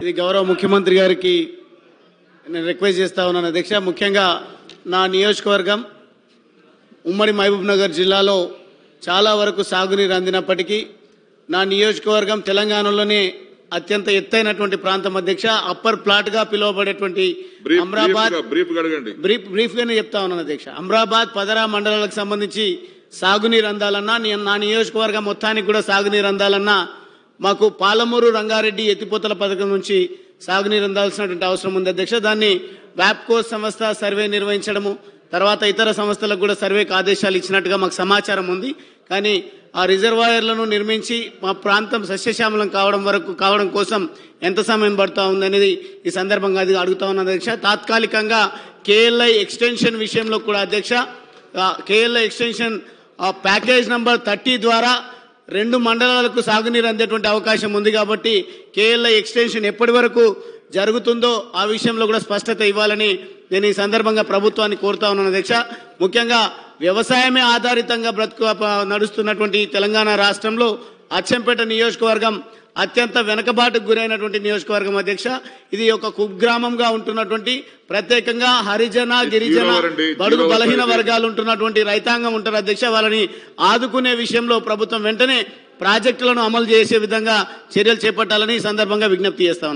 ఇది గౌరవ ముఖ్యమంత్రి గారికి నేను రిక్వెస్ట్ చేస్తా ఉన్నాను అధ్యక్ష ముఖ్యంగా నా నియోజకవర్గం ఉమ్మడి మహబూబ్ నగర్ జిల్లాలో చాలా వరకు సాగునీరు అందినప్పటికీ నా నియోజకవర్గం తెలంగాణలోనే అత్యంత ఎత్తైనటువంటి ప్రాంతం అధ్యక్ష అప్పర్ ప్లాట్గా పిలువబడేటువంటి బ్రీఫ్ అమ్రాబాద్ బ్రీఫ్ అడగండి బ్రీఫ్ బ్రీఫ్గానే చెప్తా ఉన్నాను అధ్యక్ష అమ్రాబాద్ పదరా మండలాలకు సంబంధించి సాగునీరు అందాలన్నా నీ- నా నియోజకవర్గం మొత్తానికి కూడా సాగునీరు అందాలన్నా మాకు పాలమూరు రంగారెడ్డి ఎత్తిపోతల పథకం నుంచి సాగునీరు అందాల్సినటువంటి అవసరం ఉంది అధ్యక్ష దాన్ని వ్యాప్కో సంస్థ సర్వే నిర్వహించడము తర్వాత ఇతర సంస్థలకు కూడా సర్వేకి ఆదేశాలు ఇచ్చినట్టుగా మాకు సమాచారం ఉంది కానీ ఆ రిజర్వాయర్లను నిర్మించి మా ప్రాంతం సస్యశ్యామలం కావడం వరకు కావడం కోసం ఎంత సమయం పడుతూ ఉంది అనేది ఈ సందర్భంగా అది అడుగుతా ఉన్నాను అధ్యక్ష తాత్కాలికంగా కేఎల్ఐ ఎక్స్టెన్షన్ విషయంలో కూడా అధ్యక్ష కేఎల్ఐ ఎక్స్టెన్షన్ ఆ ప్యాకేజ్ నంబర్ థర్టీ ద్వారా రెండు మండలాలకు సాగునీరు అందేటువంటి అవకాశం ఉంది కాబట్టి కేఎల్ఐ ఎక్స్టెన్షన్ ఎప్పటి వరకు జరుగుతుందో ఆ విషయంలో కూడా స్పష్టత ఇవ్వాలని నేను ఈ సందర్భంగా ప్రభుత్వాన్ని కోరుతా ఉన్నాను అధ్యక్ష ముఖ్యంగా వ్యవసాయమే ఆధారితంగా బ్రతుకు నడుస్తున్నటువంటి తెలంగాణ రాష్ట్రంలో అచ్చంపేట నియోజకవర్గం అత్యంత వెనకబాటుకు గురైనటువంటి నియోజకవర్గం అధ్యక్ష ఇది ఒక కుగ్రామంగా ఉంటున్నటువంటి ప్రత్యేకంగా హరిజన గిరిజన ఎవరండి? బడుగు జీరో బలహీన ఒకటి. వర్గాలు ఉంటున్నటువంటి రైతాంగం ఉంటారు అధ్యక్ష వాళ్ళని ఆదుకునే విషయంలో ప్రభుత్వం వెంటనే ప్రాజెక్టులను అమలు చేసే విధంగా చర్యలు చేపట్టాలని ఈ సందర్భంగా విజ్ఞప్తి చేస్తా ఉన్నాను.